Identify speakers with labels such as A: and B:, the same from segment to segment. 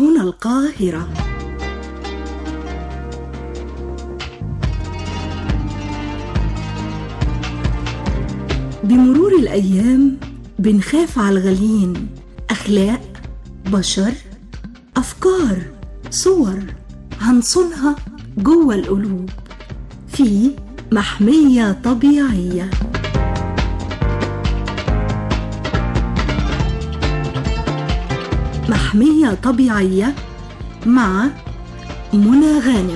A: هنا القاهرة بمرور الأيام بنخاف على الغاليين أخلاق بشر أفكار صور هنصونها جوه القلوب في محمية طبيعية محمية طبيعية مع منى غانم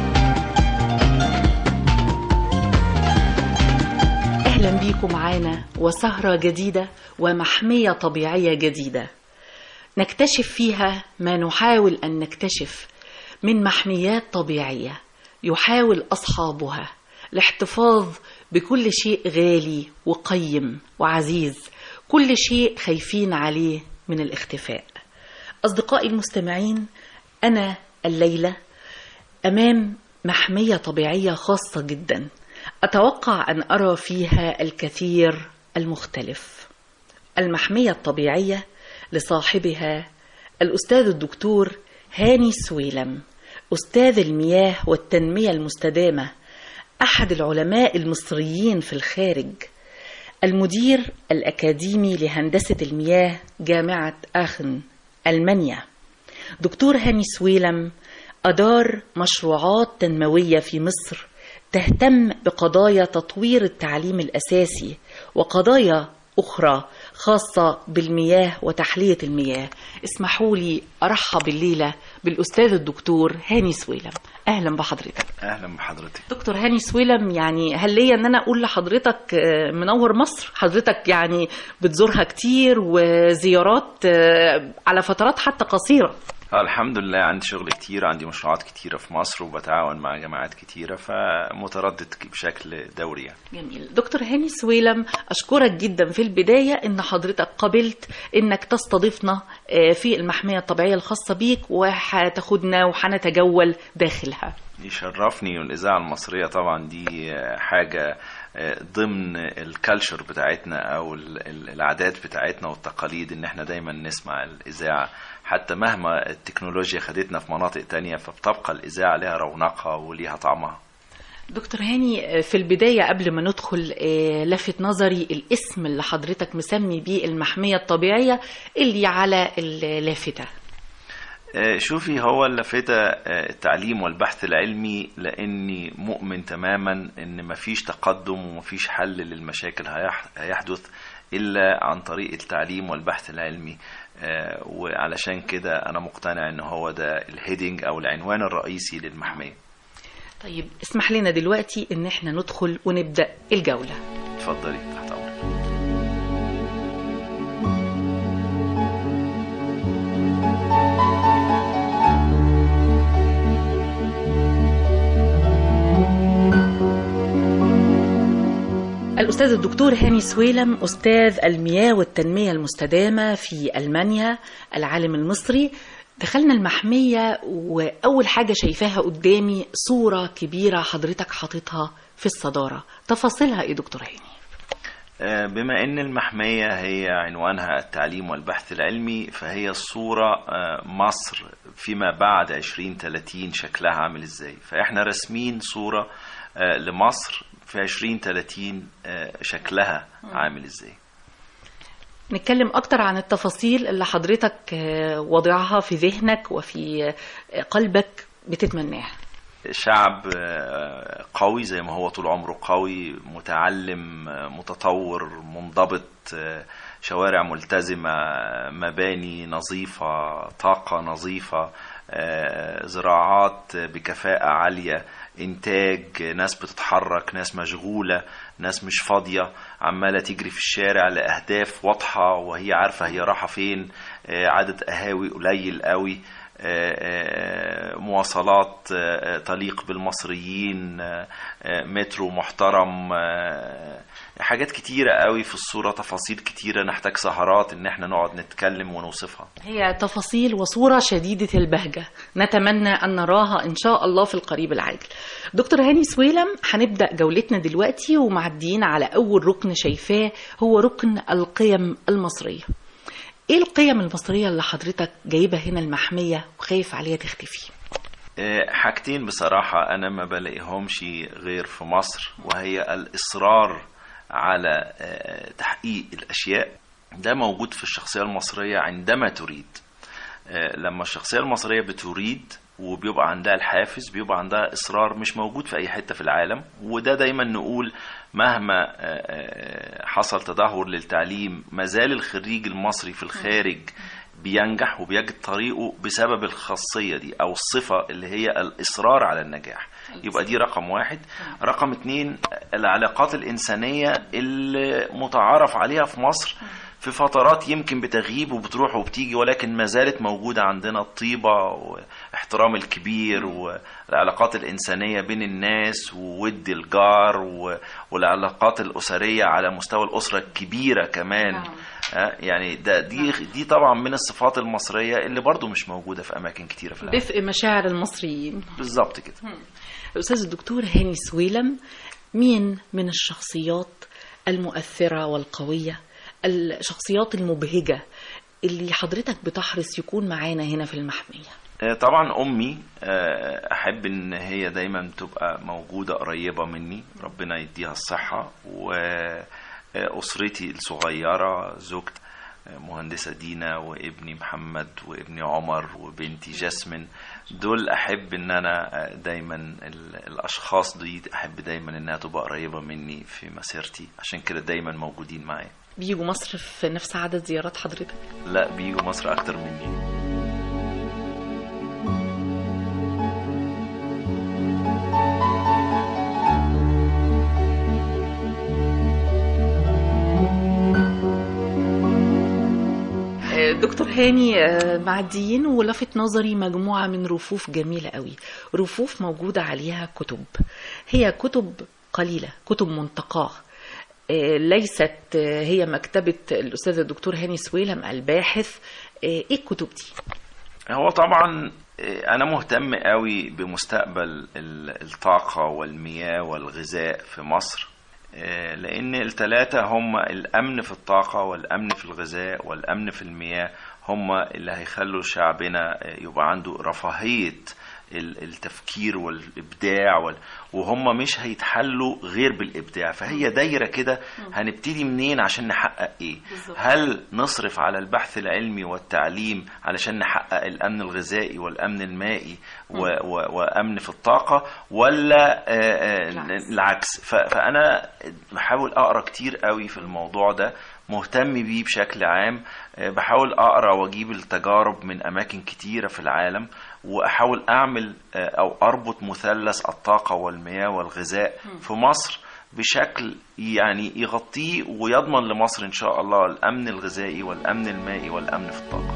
B: أهلا بيكم معانا وسهرة جديدة ومحمية طبيعية جديدة نكتشف فيها ما نحاول أن نكتشف من محميات طبيعية يحاول أصحابها الاحتفاظ بكل شيء غالي وقيم وعزيز كل شيء خايفين عليه من الاختفاء أصدقائي المستمعين أنا الليلة أمام محمية طبيعية خاصة جدا أتوقع أن أرى فيها الكثير المختلف المحمية الطبيعية لصاحبها الأستاذ الدكتور هاني سويلم أستاذ المياه والتنمية المستدامة أحد العلماء المصريين في الخارج المدير الأكاديمي لهندسة المياه جامعة آخن ألمانيا دكتور هاني سويلم أدار مشروعات تنموية في مصر تهتم بقضايا تطوير التعليم الأساسي وقضايا أخرى خاصة بالمياه وتحلية المياه اسمحوا لي أرحب الليلة بالأستاذ الدكتور هاني سويلم أهلا بحضرتك
C: اهلا بحضرتك
B: دكتور هاني سويلم يعني هل ليا ان انا اقول لحضرتك آه، منور مصر حضرتك يعني بتزورها كتير وزيارات آه، على فترات حتى قصيرة
C: آه الحمد لله عندي شغل كتير عندي مشروعات كتيرة في مصر وبتعاون مع جامعات كتيرة فمتردد بشكل دوري يعني.
B: جميل دكتور هاني سويلم أشكرك جدا في البداية إن حضرتك قبلت إنك تستضيفنا آه، في المحمية الطبيعية الخاصة بيك وهتاخدنا وهنتجول داخلها
C: يشرفني والإذاعة المصرية طبعا دي آه، حاجة آه، ضمن الكالتشر بتاعتنا أو ال- ال- العادات بتاعتنا والتقاليد إن احنا دايما نسمع الإذاعة حتى مهما التكنولوجيا خدتنا في مناطق تانية فبتبقى الإذاعة لها رونقها وليها طعمها
B: دكتور هاني آه، في البداية قبل ما ندخل آه، لفت نظري الاسم اللي حضرتك مسمي بيه المحمية الطبيعية اللي على اللافتة
C: آه، شوفي هو اللافتة آه، التعليم والبحث العلمي لأني مؤمن تماما إن مفيش تقدم ومفيش حل للمشاكل هيح- هيحدث إلا عن طريق التعليم والبحث العلمي آه، وعلشان كده أنا مقتنع إن هو ده الهيدنج أو العنوان الرئيسي للمحمية
B: طيب اسمح لنا دلوقتي إن احنا ندخل ونبدأ الجولة
C: اتفضلي تحت أمرك
B: الأستاذ الدكتور هاني سويلم أستاذ المياه والتنمية المستدامة في ألمانيا العالم المصري دخلنا المحمية وأول حاجة شايفاها قدامي صورة كبيرة حضرتك حاططها في الصدارة تفاصيلها إيه دكتور هاني؟
C: آه، بما ان المحمية هي عنوانها التعليم والبحث العلمي فهي الصورة آه، مصر فيما بعد 2030 شكلها عامل ازاي فاحنا راسمين صورة آه، لمصر في 2030 آه، شكلها عامل ازاي
B: نتكلم أكتر عن التفاصيل اللي حضرتك آه، وضعها في ذهنك وفي آه، قلبك بتتمناها
C: شعب آه، قوي زي ما هو طول عمره قوي متعلم آه، متطور منضبط آه، شوارع ملتزمة مباني نظيفة طاقة نظيفة آه، زراعات بكفاءة عالية إنتاج ناس بتتحرك ناس مشغولة ناس مش فاضية عمالة تجري في الشارع لأهداف واضحة وهي عارفة هي رايحة فين آه، عدد قهاوي قليل قوي آه، آه، مواصلات آه، تليق بالمصريين آه، آه، مترو محترم آه، حاجات كتيرة قوي في الصورة تفاصيل كتيرة نحتاج سهرات ان احنا نقعد نتكلم ونوصفها
B: هي تفاصيل وصورة شديدة البهجة نتمنى أن نراها إن شاء الله في القريب العاجل دكتور هاني سويلم هنبدأ جولتنا دلوقتي ومعديين على أول ركن شايفاه هو ركن القيم المصرية ايه القيم المصرية اللي حضرتك جايبها هنا المحمية وخايف عليها تختفي
C: آه، حاجتين بصراحة أنا ما بلاقيهمش غير في مصر وهي الإصرار على آه، تحقيق الأشياء ده موجود في الشخصية المصرية عندما تريد آه، لما الشخصية المصرية بتريد وبيبقى عندها الحافز بيبقى عندها إصرار مش موجود في أي حتة في العالم وده دايما نقول مهما آه، آه، حصل تدهور للتعليم مازال الخريج المصري في الخارج بينجح وبيجد طريقه بسبب الخاصية دي أو الصفة اللي هي الإصرار على النجاح يبقى دي رقم واحد رقم اتنين العلاقات الإنسانية اللي متعارف عليها في مصر في فترات يمكن بتغيب وبتروح وبتيجي ولكن ما زالت موجودة عندنا الطيبة واحترام الكبير والعلاقات الإنسانية بين الناس وود الجار و- والعلاقات الأسرية على مستوى الأسرة الكبيرة كمان
B: نعم.
C: آه، يعني ده دي دي طبعا من الصفات المصرية اللي برضو مش موجودة في أماكن كتيرة في العالم
B: دفء مشاعر المصريين
C: بالظبط كده
B: الأستاذ الدكتور هاني سويلم مين من الشخصيات المؤثرة والقوية الشخصيات المبهجة اللي حضرتك بتحرص يكون معانا هنا في المحمية
C: آه، طبعا امي آه، احب ان هي دايما تبقى موجوده قريبه مني ربنا يديها الصحه واسرتي الصغيره زوجتي آه، مهندسه دينا وابني محمد وابني عمر وبنتي جاسمين دول احب ان انا آه، دايما ال- الاشخاص دي احب دايما انها تبقى قريبه مني في مسيرتي عشان كده دايما موجودين معايا
B: بيجوا مصر في نفس عدد زيارات حضرتك
C: لا بيجوا مصر اكتر مني
B: آه، دكتور هاني آه، معديين ولفت نظري مجموعة من رفوف جميلة قوي رفوف موجودة عليها كتب هي كتب قليلة كتب منتقاه آه، ليست آه، هي مكتبة الأستاذ الدكتور هاني سويلم الباحث آه، إيه الكتب دي؟
C: هو طبعا آه، انا مهتم قوي بمستقبل ال- الطاقة والمياه والغذاء في مصر آه، لان الثلاثة هم الامن في الطاقة والامن في الغذاء والامن في المياه هم اللي هيخلوا شعبنا آه، يبقى عنده رفاهية ال- التفكير والابداع وال... وهم مش هيتحلوا غير بالابداع فهي دايره كده هنبتدي منين عشان نحقق ايه هل نصرف على البحث العلمي والتعليم علشان نحقق الامن الغذائي والامن المائي و... و... وامن في الطاقه ولا آه، آه،
B: العكس.
C: العكس ف... فانا بحاول اقرا كتير قوي في الموضوع ده مهتم بيه بشكل عام آه، بحاول اقرا واجيب التجارب من اماكن كتيره في العالم واحاول اعمل آه، او اربط مثلث الطاقه والمياه والغذاء في مصر بشكل يعني يغطيه ويضمن لمصر ان شاء الله الامن الغذائي والامن المائي والامن في الطاقه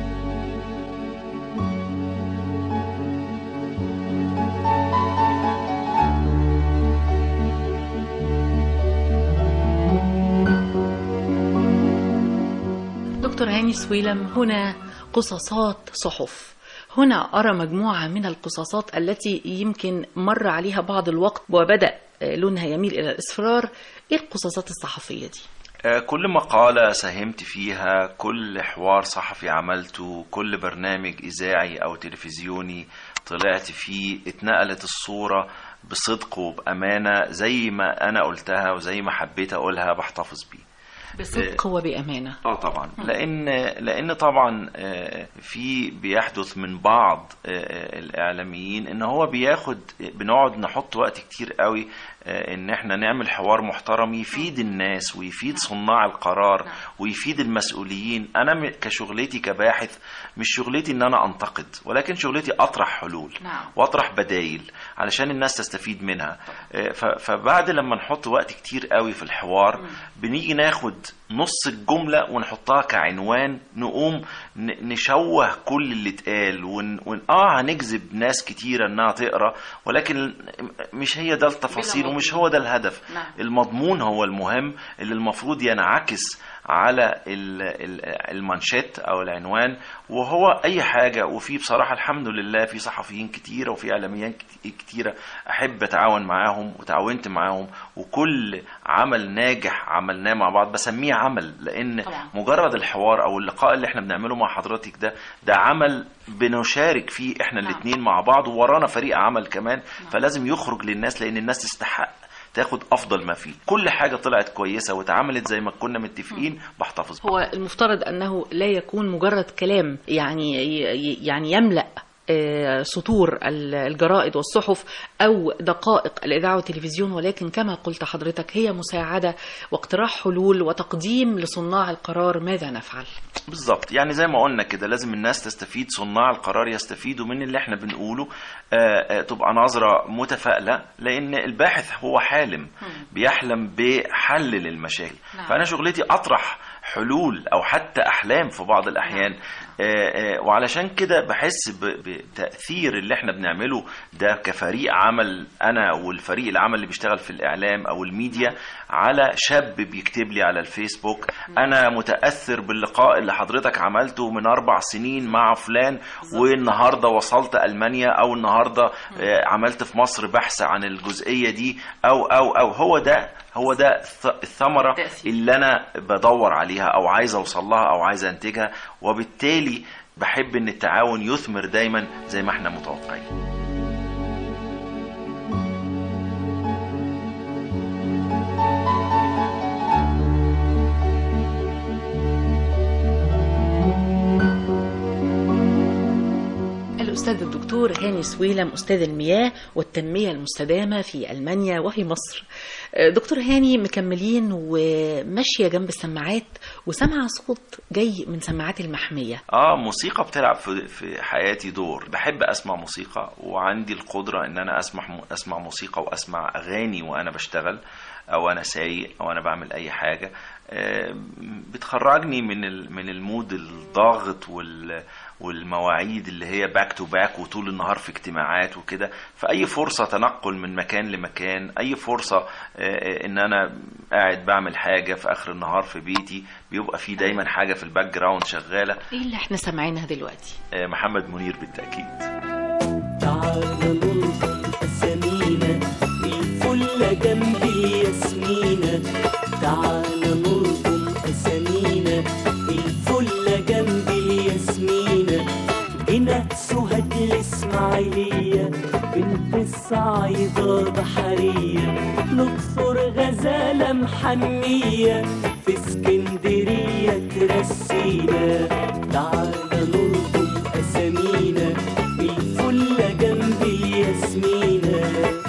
B: دكتور هاني سويلم هنا قصاصات صحف هنا أرى مجموعة من القصاصات التي يمكن مر عليها بعض الوقت وبدأ لونها يميل إلى الإصفرار إيه القصاصات الصحفية دي؟
C: آه، كل مقالة ساهمت فيها كل حوار صحفي عملته كل برنامج إذاعي أو تلفزيوني طلعت فيه اتنقلت الصورة بصدق وبأمانة زي ما أنا قلتها وزي ما حبيت أقولها بحتفظ بيه
B: بصدق وبأمانة
C: اه طبعا لان لان طبعا آه، في بيحدث من بعض آه، الاعلاميين ان هو بياخد بنقعد نحط وقت كتير قوي آه، ان احنا نعمل حوار محترم يفيد الناس ويفيد صناع القرار ويفيد المسؤولين انا م- كشغلتي كباحث مش شغلتي ان انا انتقد ولكن شغلتي اطرح حلول
B: نعم.
C: واطرح بدايل علشان الناس تستفيد منها آه، ف- فبعد لما نحط وقت كتير قوي في الحوار بنيجي ناخد نص الجملة ونحطها كعنوان نقوم ن- نشوه كل اللي اتقال ون... ون... اه هنجذب ناس كتيرة انها تقرا ولكن مش هي ده التفاصيل
B: بلا
C: ومش
B: مضمون.
C: هو ده الهدف
B: نعم.
C: المضمون هو المهم اللي المفروض ينعكس على ال- ال- المانشيت او العنوان وهو اي حاجه وفي بصراحه الحمد لله في صحفيين كتيره وفي اعلاميين كت- كتيره احب اتعاون معاهم وتعاونت معاهم وكل عمل ناجح عملناه مع بعض بسميه عمل لان
B: طبعا.
C: مجرد الحوار او اللقاء اللي احنا بنعمله مع حضرتك ده ده عمل بنشارك فيه احنا
B: نعم.
C: الاثنين مع بعض وورانا فريق عمل كمان فلازم يخرج للناس لان الناس تستحق تاخد افضل ما فيه كل حاجه طلعت كويسه واتعملت زي ما كنا متفقين بحتفظ بيها.
B: هو المفترض انه لا يكون مجرد كلام يعني يعني يملا آه، سطور ال- الجرائد والصحف او دقائق الاذاعه والتلفزيون ولكن كما قلت حضرتك هي مساعده واقتراح حلول وتقديم لصناع القرار ماذا نفعل
C: بالظبط يعني زي ما قلنا كده لازم الناس تستفيد صناع القرار يستفيدوا من اللي احنا بنقوله آه، آه، تبقى نظرة متفائلة لأن الباحث هو حالم بيحلم بحل للمشاكل
B: نعم.
C: فأنا شغلتي أطرح حلول أو حتى أحلام في بعض الأحيان آه، آه، وعلشان كده بحس ب- بتأثير اللي احنا بنعمله ده كفريق عمل أنا والفريق العمل اللي بيشتغل في الإعلام أو الميديا على شاب بيكتب لي على الفيسبوك أنا متأثر باللقاء اللي حضرتك عملته من أربع سنين مع فلان والنهارده وصلت ألمانيا أو النهارده آه، عملت في مصر بحث عن الجزئية دي أو أو أو هو ده هو ده الث- الثمرة
B: تأثير.
C: اللي أنا بدور عليها أو عايز أوصل لها أو عايز أنتجها وبالتالي بحب إن التعاون يثمر دايما زي ما احنا متوقعين
B: الأستاذ الدكتور هاني سويلم أستاذ المياه والتنمية المستدامة في ألمانيا وفي مصر آه، دكتور هاني مكملين وماشية جنب السماعات وسمع صوت جاي من سماعات المحمية
C: اه موسيقى بتلعب في في حياتي دور بحب اسمع موسيقى وعندي القدره ان انا اسمع اسمع موسيقى واسمع اغاني وانا بشتغل او انا سايق او انا بعمل اي حاجه آه، بتخرجني من ال- من المود الضاغط وال والمواعيد اللي هي باك تو باك وطول النهار في اجتماعات وكده فاي فرصه تنقل من مكان لمكان اي فرصه آه، آه، ان انا قاعد بعمل حاجه في اخر النهار في بيتي بيبقى في دايما حاجه في الباك جراوند شغاله
B: إيه اللي احنا سامعينها دلوقتي
C: آه، محمد منير بالتاكيد
D: تعال نلقي أسامينا الفل جنب الياسمينة تعال نلقم أسامينا الفل جنب الياسمينة هنا سهد الإسماعيلية بنت الصعيدة بحرية نكسر غزالة محنية في اسكندرية ترسينا تعال نلقم أسامينا الفل جنب الياسمينة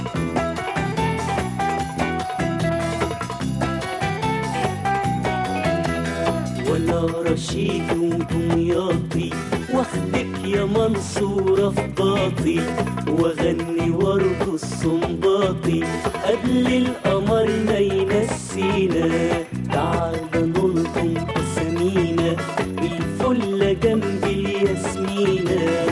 D: ولا رشيد ودمياطي واخدك يا منصورة في باطي واغني وارقص صنباطي قبل القمر ما ينسينا تعال نلقم اسامينا الفل جنب الياسمينه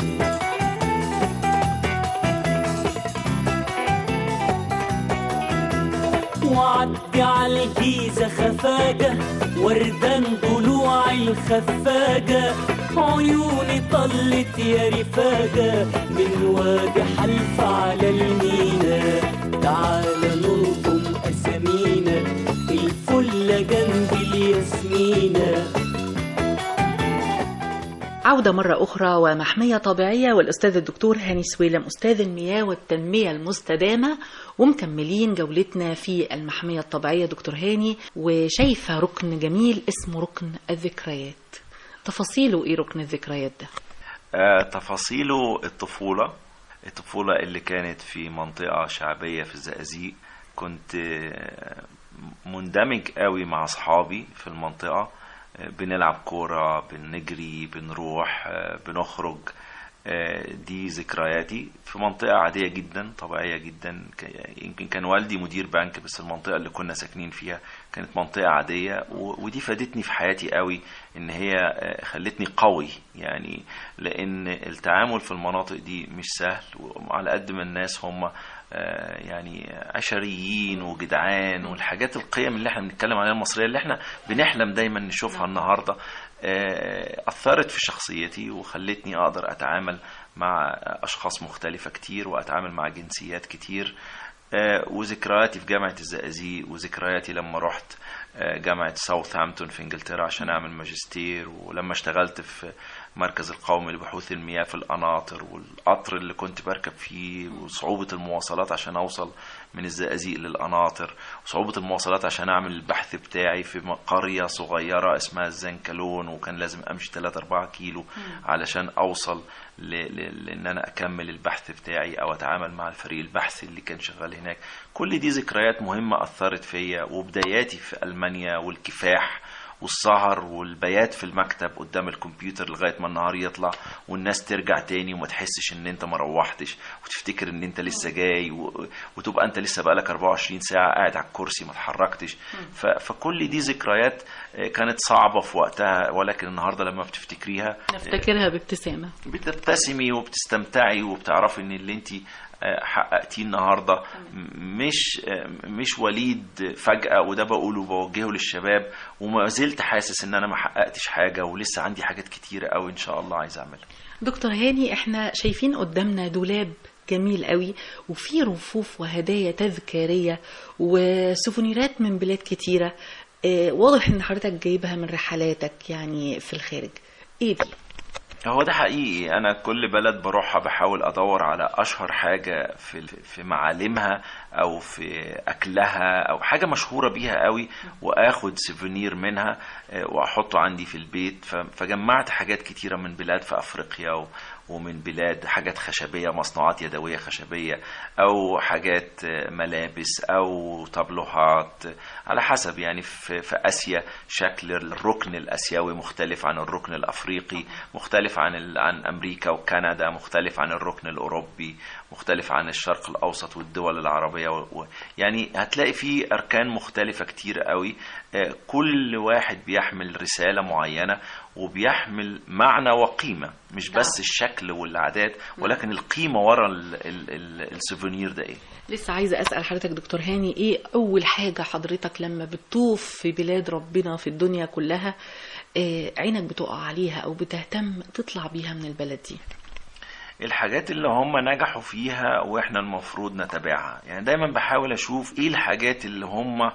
D: وعدي على الجيزة خفاجة وردان ضلوع الخفاجة عيوني طلت يا رفاجة من وادي حلف على المينا تعال نلقم أسامينا الفل جنب الياسمينة
B: عودة مرة أخرى ومحمية طبيعية والأستاذ الدكتور هاني سويلم أستاذ المياه والتنمية المستدامة ومكملين جولتنا في المحمية الطبيعية دكتور هاني وشايفة ركن جميل اسمه ركن الذكريات تفاصيله إيه ركن الذكريات ده؟
C: آه، تفاصيله الطفولة الطفولة اللي كانت في منطقة شعبية في الزقازيق كنت آه، مندمج قوي مع أصحابي في المنطقة آه، بنلعب كورة بنجري بنروح آه، بنخرج آه، دي ذكرياتي في منطقة عادية جدا طبيعية جدا ك- يمكن كان والدي مدير بنك بس المنطقة اللي كنا ساكنين فيها كانت منطقة عادية و- ودي فادتني في حياتي قوي ان هي آه، خلتني قوي يعني لان التعامل في المناطق دي مش سهل وعلى قد ما الناس هم آه، يعني عشريين وجدعان والحاجات القيم اللي احنا بنتكلم عليها المصريه اللي احنا بنحلم دايما نشوفها النهارده آه، اثرت في شخصيتي وخلتني اقدر اتعامل مع اشخاص مختلفه كتير واتعامل مع جنسيات كتير آه، وذكرياتي في جامعه الزقازيق وذكرياتي لما رحت آه، جامعه ساوثهامبتون في انجلترا عشان اعمل ماجستير ولما اشتغلت في مركز القومي لبحوث المياه في القناطر والقطر اللي كنت بركب فيه وصعوبة المواصلات عشان أوصل من الزقازيق للقناطر وصعوبة المواصلات عشان أعمل البحث بتاعي في م- قرية صغيرة اسمها الزنكلون وكان لازم أمشي 3 4 كيلو علشان أوصل ل... ل... لأن أنا أكمل البحث بتاعي أو أتعامل مع الفريق البحثي اللي كان شغال هناك كل دي ذكريات مهمة أثرت فيا وبداياتي في ألمانيا والكفاح والسهر والبيات في المكتب قدام الكمبيوتر لغايه ما النهار يطلع والناس ترجع تاني وما تحسش ان انت ما روحتش وتفتكر ان انت لسه جاي و... وتبقى انت لسه بقالك 24 ساعه قاعد على الكرسي ما اتحركتش ف... فكل دي ذكريات آه، كانت صعبه في وقتها ولكن النهارده لما بتفتكريها
B: نفتكرها بابتسامة
C: بتبتسمي وبتستمتعي وبتعرفي ان اللي انت حققتيه النهارده م- مش آه، مش وليد فجأة وده بقوله وبوجهه للشباب وما زلت حاسس ان انا ما حققتش حاجة ولسه عندي حاجات كتيرة قوي ان شاء الله عايز اعملها
B: دكتور هاني احنا شايفين قدامنا دولاب جميل قوي وفيه رفوف وهدايا تذكارية وسوفونيرات من بلاد كتيرة اه واضح ان حضرتك جايبها من رحلاتك يعني في الخارج ايه دي؟
C: هو ده حقيقي انا كل بلد بروحها بحاول ادور على اشهر حاجه في في معالمها او في اكلها او حاجه مشهوره بيها قوي واخد سيفونير منها آه، واحطه عندي في البيت ف- فجمعت حاجات كتيره من بلاد في افريقيا و- ومن بلاد حاجات خشبيه مصنوعات يدويه خشبيه او حاجات آه، ملابس او طابلوهات على حسب يعني في, في اسيا شكل الركن الاسيوي مختلف عن الركن الافريقي مختلف عن ال- عن امريكا وكندا مختلف عن الركن الاوروبي مختلف عن الشرق الاوسط والدول العربيه و... و- يعني هتلاقي فيه اركان مختلفه كتير قوي آه، كل واحد بيحمل رساله معينه وبيحمل معنى وقيمه مش بس الشكل والعادات ولكن القيمه ورا ال- ال- ال- السوفونير ده ايه
B: لسه عايزة أسأل حضرتك دكتور هاني إيه أول حاجة حضرتك لما بتطوف في بلاد ربنا في الدنيا كلها آه، عينك بتقع عليها أو بتهتم تطلع بيها من البلد دي
C: الحاجات اللي هم نجحوا فيها واحنا المفروض نتابعها يعني دايما بحاول اشوف ايه الحاجات اللي هم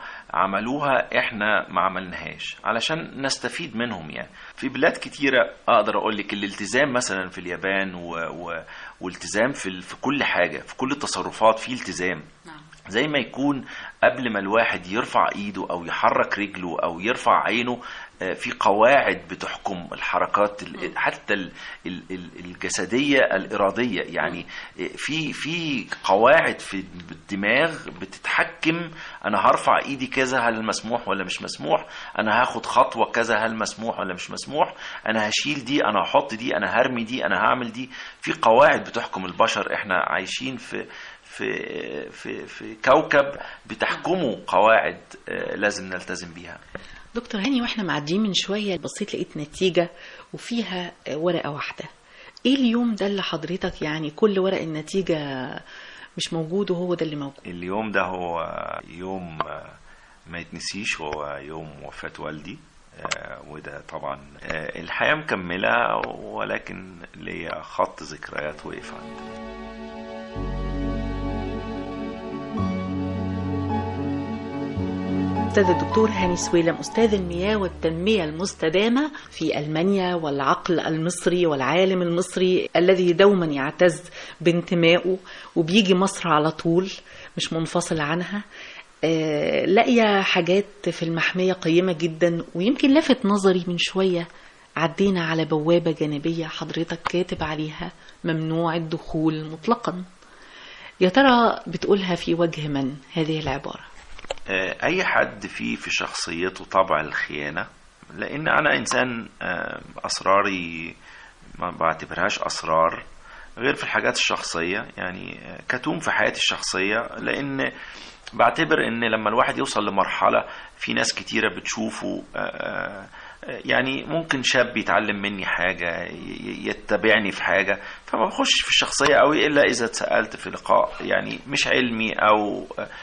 C: عملوها احنا ما عملناهاش علشان نستفيد منهم يعني في بلاد كتيرة اقدر اقول لك الالتزام مثلا في اليابان و... و... والتزام في ال... في كل حاجة في كل التصرفات في التزام
B: نعم
C: زي ما يكون قبل ما الواحد يرفع ايده او يحرك رجله او يرفع عينه آه، في قواعد بتحكم الحركات ال- حتى ال- ال- ال- الجسديه الاراديه يعني آه، في في قواعد في الدماغ بتتحكم انا هرفع ايدي كذا هل مسموح ولا مش مسموح انا هاخد خطوه كذا هل مسموح ولا مش مسموح انا هشيل دي انا هحط دي انا هرمي دي انا هعمل دي في قواعد بتحكم البشر احنا عايشين في في في في كوكب بتحكمه قواعد آه، لازم نلتزم بيها
B: دكتور هاني واحنا معديين من شوية بصيت لقيت نتيجة وفيها آه، ورقة واحدة ايه اليوم ده اللي حضرتك يعني كل ورق النتيجة مش موجود وهو ده اللي موجود
C: اليوم ده هو يوم آه، ما يتنسيش هو يوم وفاة والدي آه، وده طبعا آه، الحياة مكملة ولكن ليا خط ذكريات وقف عندي
B: أستاذ الدكتور هاني سويلم أستاذ المياه والتنمية المستدامة في ألمانيا والعقل المصري والعالم المصري الذي دوما يعتز بانتمائه وبيجي مصر على طول مش منفصل عنها آه، لاقية حاجات في المحمية قيمة جدا ويمكن لفت نظري من شوية عدينا على بوابة جانبية حضرتك كاتب عليها ممنوع الدخول مطلقا يا ترى بتقولها في وجه من هذه العبارة
C: آه، اي حد فيه في شخصيته طبع الخيانه لان انا انسان آه، اسراري ما بعتبرهاش اسرار غير في الحاجات الشخصيه يعني آه، كتوم في حياتي الشخصيه لان بعتبر ان لما الواحد يوصل لمرحله في ناس كتيره بتشوفه آه، آه، يعني ممكن شاب يتعلم مني حاجة ي- يتبعني في حاجة فما بخش في الشخصية قوي إلا إذا اتسألت في لقاء يعني مش علمي أو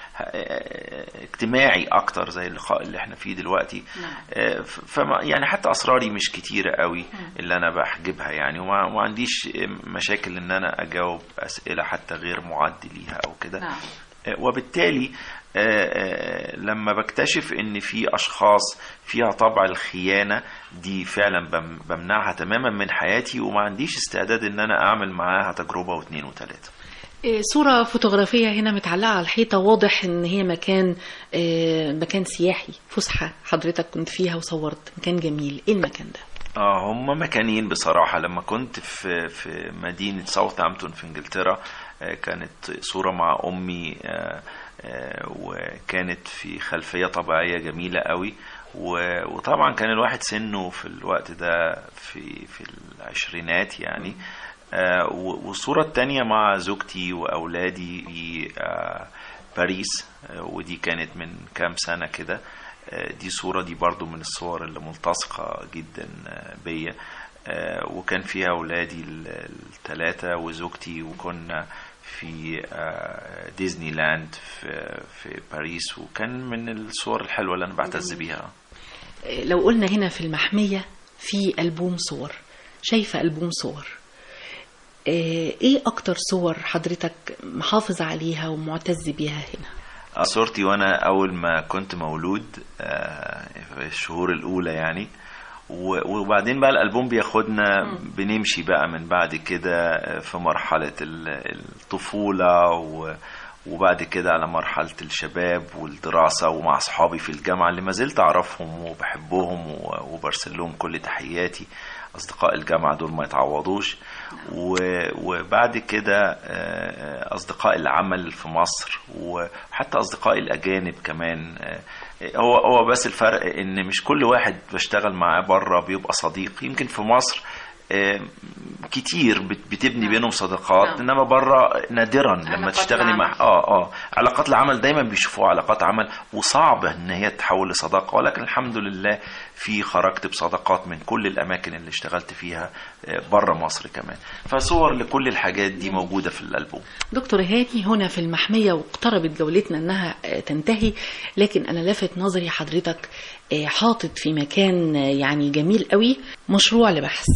C: اجتماعي أكتر زي اللقاء اللي احنا فيه دلوقتي آه، ف- فما يعني حتى أسراري مش كتيرة قوي اللي أنا بحجبها يعني وما وما عنديش مشاكل إن أنا أجاوب أسئلة حتى غير معد ليها أو كده
B: نعم.
C: وبالتالي آه، آه، لما بكتشف ان في اشخاص فيها طبع الخيانه دي فعلا بم- بمنعها تماما من حياتي وما عنديش استعداد ان انا اعمل معاها تجربه واثنين وثلاثه
B: إيه، صورة فوتوغرافية هنا متعلقة على الحيطة واضح ان هي مكان آه، مكان سياحي فسحة حضرتك كنت فيها وصورت مكان جميل ايه المكان ده
C: اه هم مكانين بصراحة لما كنت في في مدينة ساوثهامبتون في انجلترا آه، كانت صورة مع أمي آه، آه، وكانت في خلفية طبيعية جميلة قوي و- وطبعا كان الواحد سنه في الوقت ده في في العشرينات يعني آه، و- والصورة التانية مع زوجتي وأولادي في آه، باريس آه، ودي كانت من كام سنة كده آه، دي صورة دي برضو من الصور اللي ملتصقة جدا آه، بيا آه، وكان فيها أولادي الثلاثة وزوجتي وكنا في آه، ديزني لاند في, في باريس وكان من الصور الحلوة اللي أنا بعتز بيها
B: إيه، لو قلنا هنا في المحمية في ألبوم صور شايفة ألبوم صور إيه إيه أكتر صور حضرتك محافظ عليها ومعتز بيها هنا
C: آه، صورتي وانا اول ما كنت مولود آه، في الشهور الاولى يعني و- وبعدين بقى الالبوم بياخدنا بنمشي بقى من بعد كده آه، في مرحله ال- الطفوله و- وبعد كده على مرحله الشباب والدراسه ومع اصحابي في الجامعه اللي ما زلت اعرفهم وبحبهم و- وبرسل لهم كل تحياتي اصدقاء الجامعه دول ما يتعوضوش و- وبعد كده آه، اصدقاء العمل في مصر وحتى اصدقائي الاجانب كمان آه، هو هو بس الفرق ان مش كل واحد بشتغل معاه بره بيبقى صديق يمكن في مصر آه، كتير بت- بتبني بينهم صداقات
B: نعم.
C: انما بره نادرا لما
B: علاقات
C: تشتغلي مع
B: العمل.
C: اه اه علاقات العمل دايما بيشوفوها علاقات عمل وصعب ان هي تتحول لصداقه ولكن الحمد لله في خرجت بصداقات من كل الاماكن اللي اشتغلت فيها بره مصر كمان فصور لكل الحاجات دي موجوده في الالبوم
B: دكتور هاني هنا في المحمية واقتربت جولتنا انها آه، تنتهي لكن انا لافت نظري حضرتك آه، حاطط في مكان آه، يعني جميل قوي مشروع لبحث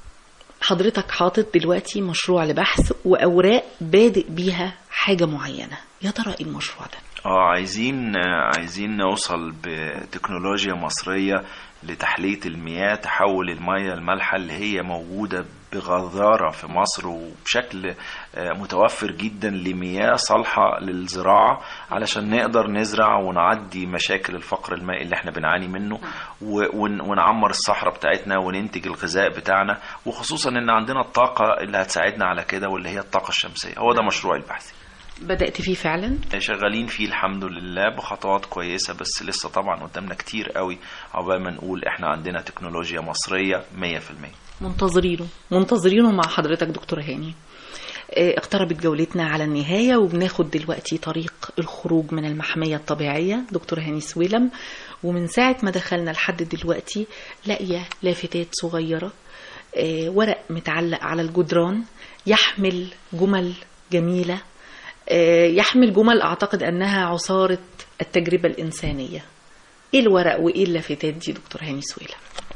B: حضرتك حاطط دلوقتي مشروع لبحث واوراق بادئ بيها حاجة معينة يا ترى ايه المشروع ده
C: اه عايزين آه، عايزين نوصل بتكنولوجيا مصرية لتحلية المياه تحول المياه المالحة اللي هي موجودة بغزارة في مصر وبشكل آه، متوفر جدا لمياه صالحة للزراعة علشان نقدر نزرع ونعدي مشاكل الفقر المائي اللي احنا بنعاني منه و- ون- ونعمر الصحراء بتاعتنا وننتج الغذاء بتاعنا وخصوصا ان عندنا الطاقة اللي هتساعدنا على كده واللي هي الطاقة الشمسية هو ده مشروعي البحثي
B: بدأت فيه فعلا
C: شغالين فيه الحمد لله بخطوات كويسة بس لسه طبعا قدامنا كتير قوي عقبال ما نقول احنا عندنا تكنولوجيا مصرية 100%
B: منتظرينه منتظرينه مع حضرتك دكتور هاني آه، اقتربت جولتنا على النهاية وبناخد دلوقتي طريق الخروج من المحمية الطبيعية دكتور هاني سويلم ومن ساعة ما دخلنا لحد دلوقتي لاقية لافتات صغيرة آه، ورق متعلق على الجدران يحمل جمل جميلة آه، يحمل جمل أعتقد أنها عصارة التجربة الإنسانية إيه الورق وإيه اللافتات دي دكتور هاني سويلم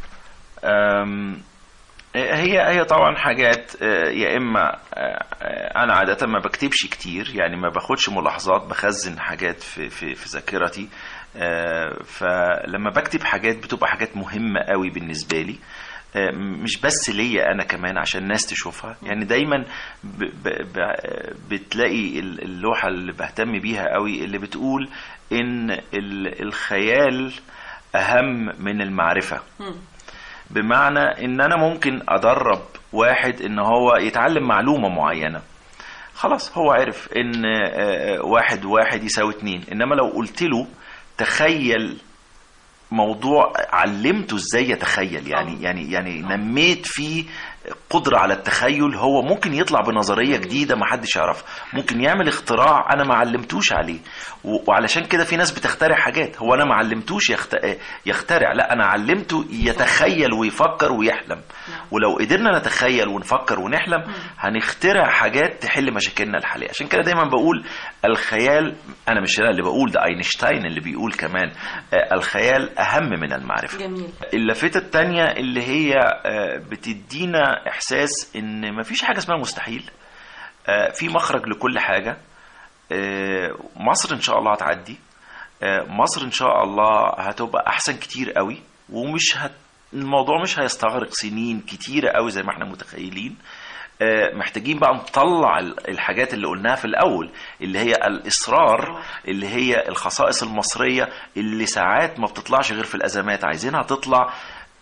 C: أم، هي هي طبعا حاجات آه، يا اما آه، انا عاده ما بكتبش كتير يعني ما باخدش ملاحظات بخزن حاجات في في في ذاكرتي آه، فلما بكتب حاجات بتبقى حاجات مهمه قوي بالنسبه لي آه، مش بس ليا انا كمان عشان الناس تشوفها يعني دايما ب ب ب بتلاقي ال- اللوحه اللي بهتم بيها قوي اللي بتقول ان ال- الخيال اهم من المعرفه بمعنى ان انا ممكن ادرب واحد ان هو يتعلم معلومة معينة خلاص هو عرف ان آه، واحد واحد يساوي اتنين انما لو قلت له تخيل موضوع علمته ازاي يتخيل يعني يعني يعني نميت فيه قدرة على التخيل هو ممكن يطلع بنظرية جديدة ما حدش يعرفها ممكن يعمل اختراع أنا ما علمتوش عليه و- وعلشان كده في ناس بتخترع حاجات هو أنا ما علمتوش يخت... يخترع لا أنا علمته يتخيل ويفكر ويحلم ولو قدرنا نتخيل ونفكر ونحلم هنخترع حاجات تحل مشاكلنا الحالية عشان كده دايما بقول الخيال أنا مش أنا اللي بقول ده أينشتاين اللي بيقول كمان آه، الخيال أهم من المعرفة
B: جميل
C: اللافته التانية اللي هي آه، بتدينا احساس ان مفيش حاجه اسمها مستحيل آه، في مخرج لكل حاجه آه، مصر ان شاء الله هتعدي آه، مصر ان شاء الله هتبقى احسن كتير قوي ومش هت... الموضوع مش هيستغرق سنين كتيرة قوي زي ما احنا متخيلين آه، محتاجين بقى نطلع ال- الحاجات اللي قلناها في الأول اللي هي الإصرار اللي هي الخصائص المصرية اللي ساعات ما بتطلعش غير في الأزمات عايزينها تطلع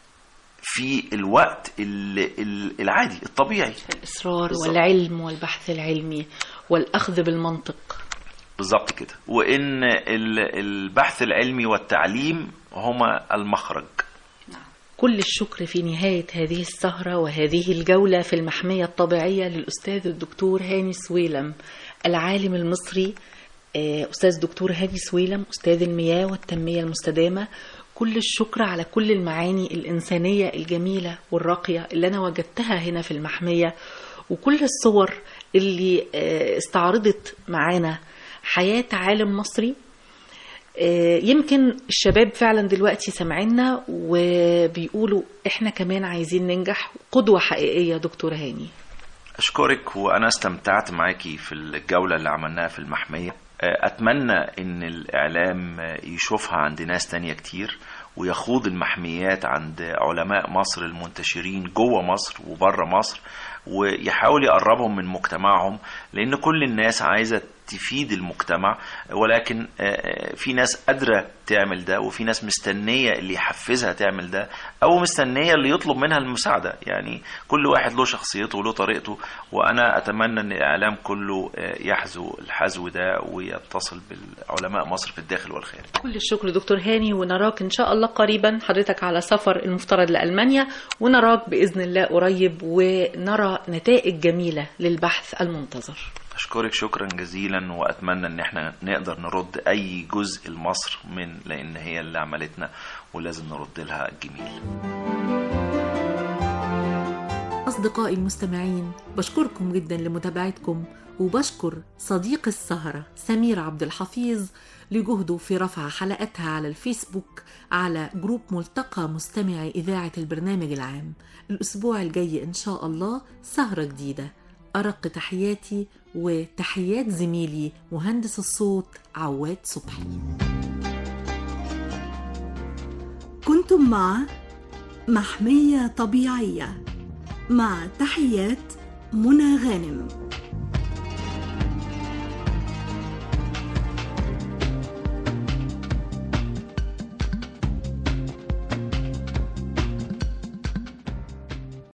C: في الوقت ال- ال- العادي الطبيعي
B: الإصرار
C: بالظبط.
B: والعلم والبحث العلمي والأخذ بالمنطق
C: بالظبط كده وإن ال- البحث العلمي والتعليم هما المخرج
B: كل الشكر في نهاية هذه السهرة وهذه الجولة في المحمية الطبيعية للأستاذ الدكتور هاني سويلم العالم المصري آه، أستاذ دكتور هاني سويلم أستاذ المياه والتنمية المستدامة كل الشكر على كل المعاني الإنسانية الجميلة والراقية اللي أنا وجدتها هنا في المحمية وكل الصور اللي آه، استعرضت معانا حياة عالم مصري آه، يمكن الشباب فعلا دلوقتي سامعينا وبيقولوا احنا كمان عايزين ننجح قدوة حقيقية دكتور هاني
C: أشكرك وأنا استمتعت معاكي في الجولة اللي عملناها في المحمية أتمنى إن الإعلام يشوفها عند ناس تانية كتير ويخوض المحميات عند علماء مصر المنتشرين جوه مصر وبره مصر ويحاول يقربهم من مجتمعهم لأن كل الناس عايزة تفيد المجتمع ولكن آه، في ناس قادرة تعمل ده وفي ناس مستنية اللي يحفزها تعمل ده أو مستنية اللي يطلب منها المساعدة يعني كل واحد له شخصيته وله طريقته وأنا أتمنى أن الإعلام كله آه، يحذو الحذو ده ويتصل بالعلماء مصر في الداخل والخارج
B: كل الشكر دكتور هاني ونراك ان شاء الله قريبا حضرتك على سفر المفترض لألمانيا ونراك بإذن الله قريب ونرى نتائج جميلة للبحث المنتظر
C: أشكرك شكرا جزيلا وأتمنى أن احنا نقدر نرد أي جزء لمصر من لأن هي اللي عملتنا ولازم نرد لها الجميل
E: أصدقائي المستمعين بشكركم جدا لمتابعتكم وبشكر صديق السهرة سمير عبد الحفيظ لجهده في رفع حلقتها على الفيسبوك على جروب ملتقى مستمعي إذاعة البرنامج العام الأسبوع الجاي إن شاء الله سهرة جديدة أرق تحياتي وتحيات زميلي مهندس الصوت عواد صبحي
A: كنتم مع محمية طبيعية مع تحيات منى غانم